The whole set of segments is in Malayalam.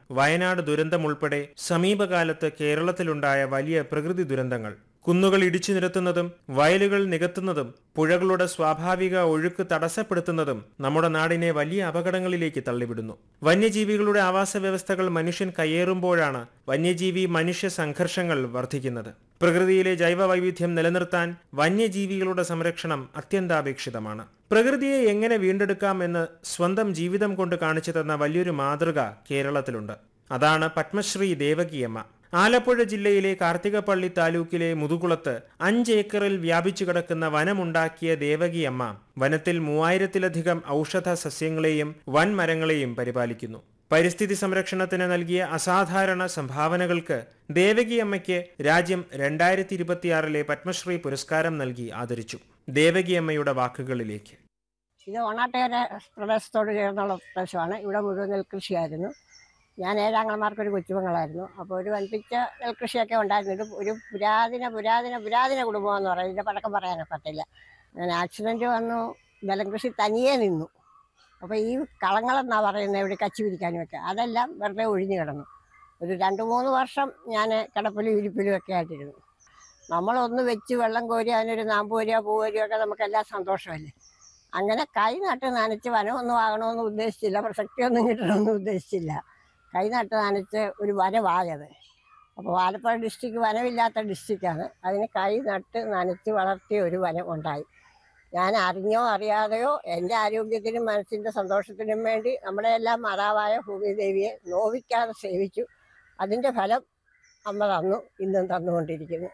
വയനാട് ദുരന്തം ഉൾപ്പെടെ സമീപകാലത്ത് കേരളത്തിലുണ്ടായ വലിയ പ്രകൃതി ദുരന്തങ്ങൾ കുന്നുകൾ ഇടിച്ചു നിരത്തുന്നതും വയലുകൾ നികത്തുന്നതും പുഴകളുടെ സ്വാഭാവിക ഒഴുക്ക് തടസ്സപ്പെടുത്തുന്നതും നമ്മുടെ നാടിനെ വലിയ അപകടങ്ങളിലേക്ക് തള്ളിവിടുന്നു വന്യജീവികളുടെ ആവാസ വ്യവസ്ഥകൾ മനുഷ്യൻ കയ്യേറുമ്പോഴാണ് വന്യജീവി മനുഷ്യ സംഘർഷങ്ങൾ വർദ്ധിക്കുന്നത് പ്രകൃതിയിലെ ജൈവ വൈവിധ്യം നിലനിർത്താൻ വന്യജീവികളുടെ സംരക്ഷണം അത്യന്താപേക്ഷിതമാണ് പ്രകൃതിയെ എങ്ങനെ വീണ്ടെടുക്കാം എന്ന് സ്വന്തം ജീവിതം കൊണ്ട് കാണിച്ചു തന്ന വലിയൊരു മാതൃക കേരളത്തിലുണ്ട് അതാണ് പത്മശ്രീ ദേവകിയമ്മ ആലപ്പുഴ ജില്ലയിലെ കാർത്തികപ്പള്ളി താലൂക്കിലെ മുതുകുളത്ത് അഞ്ച് ഏക്കറിൽ വ്യാപിച്ചു കിടക്കുന്ന വനമുണ്ടാക്കിയ ദേവകിയമ്മ വനത്തിൽ മൂവായിരത്തിലധികം ഔഷധ സസ്യങ്ങളെയും വൻമരങ്ങളെയും പരിപാലിക്കുന്നു പരിസ്ഥിതി സംരക്ഷണത്തിന് നൽകിയ അസാധാരണ സംഭാവനകൾക്ക് ദേവകിയമ്മയ്ക്ക് രാജ്യം രണ്ടായിരത്തി ഇരുപത്തിയാറിലെ പത്മശ്രീ പുരസ്കാരം നൽകി ആദരിച്ചു ദേവകിയമ്മയുടെ വാക്കുകളിലേക്ക് ഇത് ഒണാട്ടുകര പ്രദേശത്തോട് ചേർന്നുള്ള പ്രദേശമാണ് ഇവിടെ മുഴുവൻ നെൽകൃഷിയായിരുന്നു ഞാൻ ഏഴാങ്ങളമാർക്കൊരു കൊച്ചുമകളായിരുന്നു അപ്പോൾ ഒരു വൻപിച്ച നെൽകൃഷിയൊക്കെ ഉണ്ടായിരുന്നു ഇത് ഒരു പുരാതന പുരാതന പുരാതന കുടുംബമെന്ന് പറയും ഇതിൻ്റെ പടക്കം പറയാനൊക്കത്തില്ല അങ്ങനെ ആക്സിഡൻറ്റ് വന്നു നെല്ലം കൃഷി തനിയെ നിന്നു അപ്പോൾ ഈ കളങ്ങളെന്നാണ് പറയുന്നത് ഇവിടെ കച്ചി പിരിക്കാനും ഒക്കെ അതെല്ലാം വെറുതെ ഒഴിഞ്ഞു കിടന്നു ഒരു രണ്ട് മൂന്ന് വർഷം ഞാൻ കിടപ്പിലും ഇരിപ്പിലും ഒക്കെ ആയിട്ടിരുന്നു നമ്മളൊന്ന് വെച്ച് വെള്ളം കോരി അതിനൊരു നാമ്പ് വരിക പൂ വരിക ഒക്കെ നമുക്കെല്ലാം സന്തോഷമല്ലേ അങ്ങനെ കൈ നട്ട് നനച്ച് വനമൊന്നും ആകണമെന്ന് ഉദ്ദേശിച്ചില്ല പ്രസക്തിയൊന്നും കിട്ടണമെന്ന് ഉദ്ദേശിച്ചില്ല കൈ നട്ട് നനച്ച് ഒരു വനമായത് അപ്പോൾ ആലപ്പുഴ ഡിസ്ട്രിക്ട് വനമില്ലാത്ത ഡിസ്ട്രിക്റ്റാണ് അതിന് കൈ നട്ട് നനച്ച് വളർത്തിയ ഒരു വനം ഉണ്ടായി ഞാൻ അറിഞ്ഞോ അറിയാതെയോ എൻ്റെ ആരോഗ്യത്തിനും മനസ്സിൻ്റെ സന്തോഷത്തിനും വേണ്ടി നമ്മുടെ എല്ലാം മാതാവായ ഭൂമിദേവിയെ നോവിക്കാതെ സേവിച്ചു അതിൻ്റെ ഫലം അമ്മ തന്നു ഇന്നും തന്നുകൊണ്ടിരിക്കുന്നു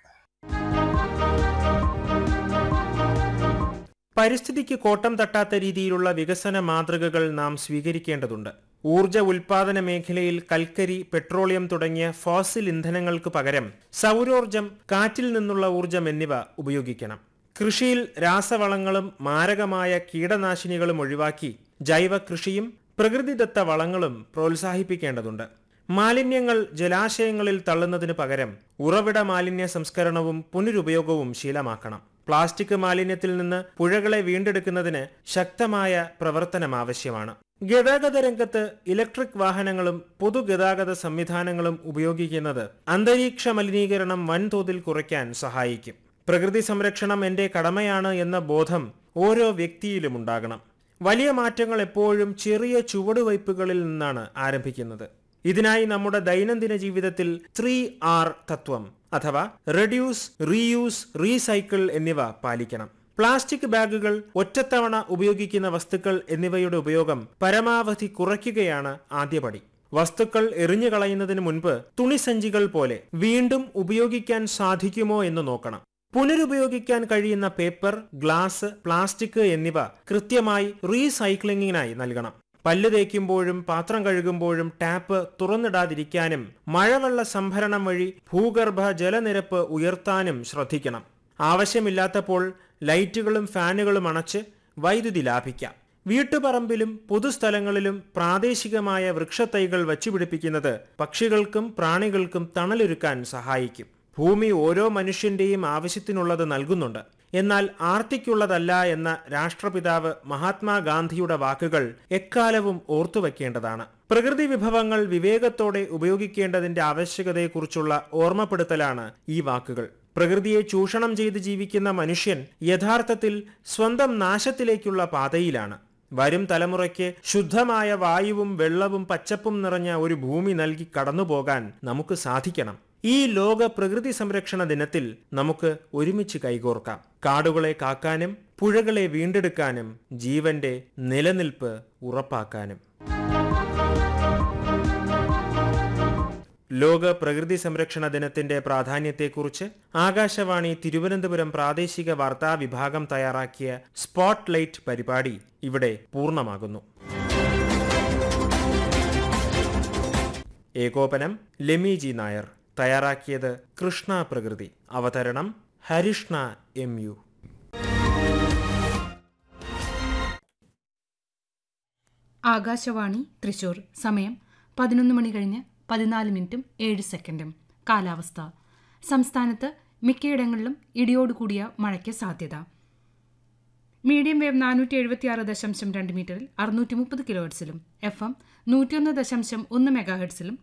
പരിസ്ഥിതിക്ക് കോട്ടം തട്ടാത്ത രീതിയിലുള്ള വികസന മാതൃകകൾ നാം സ്വീകരിക്കേണ്ടതുണ്ട് ഊർജ ഉൽപാദന മേഖലയിൽ കൽക്കരി പെട്രോളിയം തുടങ്ങിയ ഫോസിൽ ഇന്ധനങ്ങൾക്ക് പകരം സൗരോർജം കാറ്റിൽ നിന്നുള്ള ഊർജം എന്നിവ ഉപയോഗിക്കണം കൃഷിയിൽ രാസവളങ്ങളും മാരകമായ കീടനാശിനികളും ഒഴിവാക്കി ജൈവ കൃഷിയും പ്രകൃതിദത്ത വളങ്ങളും പ്രോത്സാഹിപ്പിക്കേണ്ടതുണ്ട് മാലിന്യങ്ങൾ ജലാശയങ്ങളിൽ തള്ളുന്നതിന് പകരം ഉറവിട മാലിന്യ സംസ്കരണവും പുനരുപയോഗവും ശീലമാക്കണം പ്ലാസ്റ്റിക് മാലിന്യത്തിൽ നിന്ന് പുഴകളെ വീണ്ടെടുക്കുന്നതിന് ശക്തമായ പ്രവർത്തനം ആവശ്യമാണ് ഗതാഗത രംഗത്ത് ഇലക്ട്രിക് വാഹനങ്ങളും പൊതുഗതാഗത സംവിധാനങ്ങളും ഉപയോഗിക്കുന്നത് അന്തരീക്ഷ മലിനീകരണം വൻതോതിൽ കുറയ്ക്കാൻ സഹായിക്കും പ്രകൃതി സംരക്ഷണം എന്റെ കടമയാണ് എന്ന ബോധം ഓരോ വ്യക്തിയിലും ഉണ്ടാകണം വലിയ മാറ്റങ്ങൾ എപ്പോഴും ചെറിയ ചുവടുവയ്പ്പുകളിൽ നിന്നാണ് ആരംഭിക്കുന്നത് ഇതിനായി നമ്മുടെ ദൈനംദിന ജീവിതത്തിൽ ത്രീ ആർ തത്വം അഥവാ റെഡ്യൂസ് റീയൂസ് റീസൈക്കിൾ എന്നിവ പാലിക്കണം പ്ലാസ്റ്റിക് ബാഗുകൾ ഒറ്റത്തവണ ഉപയോഗിക്കുന്ന വസ്തുക്കൾ എന്നിവയുടെ ഉപയോഗം പരമാവധി കുറയ്ക്കുകയാണ് ആദ്യപടി വസ്തുക്കൾ എറിഞ്ഞു കളയുന്നതിന് മുൻപ് തുണിസഞ്ചികൾ പോലെ വീണ്ടും ഉപയോഗിക്കാൻ സാധിക്കുമോ എന്ന് നോക്കണം പുനരുപയോഗിക്കാൻ കഴിയുന്ന പേപ്പർ ഗ്ലാസ് പ്ലാസ്റ്റിക് എന്നിവ കൃത്യമായി റീസൈക്ലിംഗിനായി നൽകണം പല്ല് തേക്കുമ്പോഴും പാത്രം കഴുകുമ്പോഴും ടാപ്പ് തുറന്നിടാതിരിക്കാനും മഴവെള്ള സംഭരണം വഴി ഭൂഗർഭ ജലനിരപ്പ് ഉയർത്താനും ശ്രദ്ധിക്കണം ആവശ്യമില്ലാത്തപ്പോൾ ലൈറ്റുകളും ഫാനുകളും അണച്ച് വൈദ്യുതി ലാഭിക്കാം വീട്ടുപറമ്പിലും പൊതുസ്ഥലങ്ങളിലും പ്രാദേശികമായ വൃക്ഷത്തൈകൾ വച്ചുപിടിപ്പിക്കുന്നത് പക്ഷികൾക്കും പ്രാണികൾക്കും തണലൊരുക്കാൻ സഹായിക്കും ഭൂമി ഓരോ മനുഷ്യന്റെയും ആവശ്യത്തിനുള്ളത് നൽകുന്നുണ്ട് എന്നാൽ ആർത്തിക്കുള്ളതല്ല എന്ന രാഷ്ട്രപിതാവ് മഹാത്മാഗാന്ധിയുടെ വാക്കുകൾ എക്കാലവും ഓർത്തുവെക്കേണ്ടതാണ് പ്രകൃതി വിഭവങ്ങൾ വിവേകത്തോടെ ഉപയോഗിക്കേണ്ടതിന്റെ ആവശ്യകതയെക്കുറിച്ചുള്ള ഓർമ്മപ്പെടുത്തലാണ് ഈ വാക്കുകൾ പ്രകൃതിയെ ചൂഷണം ചെയ്ത് ജീവിക്കുന്ന മനുഷ്യൻ യഥാർത്ഥത്തിൽ സ്വന്തം നാശത്തിലേക്കുള്ള പാതയിലാണ് വരും തലമുറയ്ക്ക് ശുദ്ധമായ വായുവും വെള്ളവും പച്ചപ്പും നിറഞ്ഞ ഒരു ഭൂമി നൽകി കടന്നുപോകാൻ നമുക്ക് സാധിക്കണം ഈ ലോക പ്രകൃതി സംരക്ഷണ ദിനത്തിൽ നമുക്ക് ഒരുമിച്ച് കൈകോർക്കാം കാടുകളെ കാക്കാനും പുഴകളെ വീണ്ടെടുക്കാനും ജീവന്റെ നിലനിൽപ്പ് ഉറപ്പാക്കാനും ലോക പ്രകൃതി സംരക്ഷണ ദിനത്തിന്റെ പ്രാധാന്യത്തെക്കുറിച്ച് ആകാശവാണി തിരുവനന്തപുരം പ്രാദേശിക വാർത്താ വിഭാഗം തയ്യാറാക്കിയ സ്പോട്ട് ലൈറ്റ് പരിപാടി ഇവിടെ പൂർണ്ണമാകുന്നു ഏകോപനം ലെമി ജി നായർ തയ്യാറാക്കിയത് കൃഷ്ണ പ്രകൃതി അവതരണം ഹരിഷ്ണ എം യു ആകാശവാണി തൃശൂർ സമയം പതിനൊന്ന് മണി കഴിഞ്ഞ് പതിനാല് മിനിറ്റും ഏഴ് സെക്കൻഡും കാലാവസ്ഥ സംസ്ഥാനത്ത് മിക്കയിടങ്ങളിലും ഇടിയോടുകൂടിയ മഴയ്ക്ക് സാധ്യത മീഡിയം വേവ് നാനൂറ്റി എഴുപത്തിയാറ് ദശാംശം രണ്ട് മീറ്ററിൽ അറുന്നൂറ്റി മുപ്പത് കിലോ ഹെർട്സിലും എഫ് എം നൂറ്റിയൊന്ന് ദശാംശം ഒന്ന് മെഗാ ഹെർട്സിലും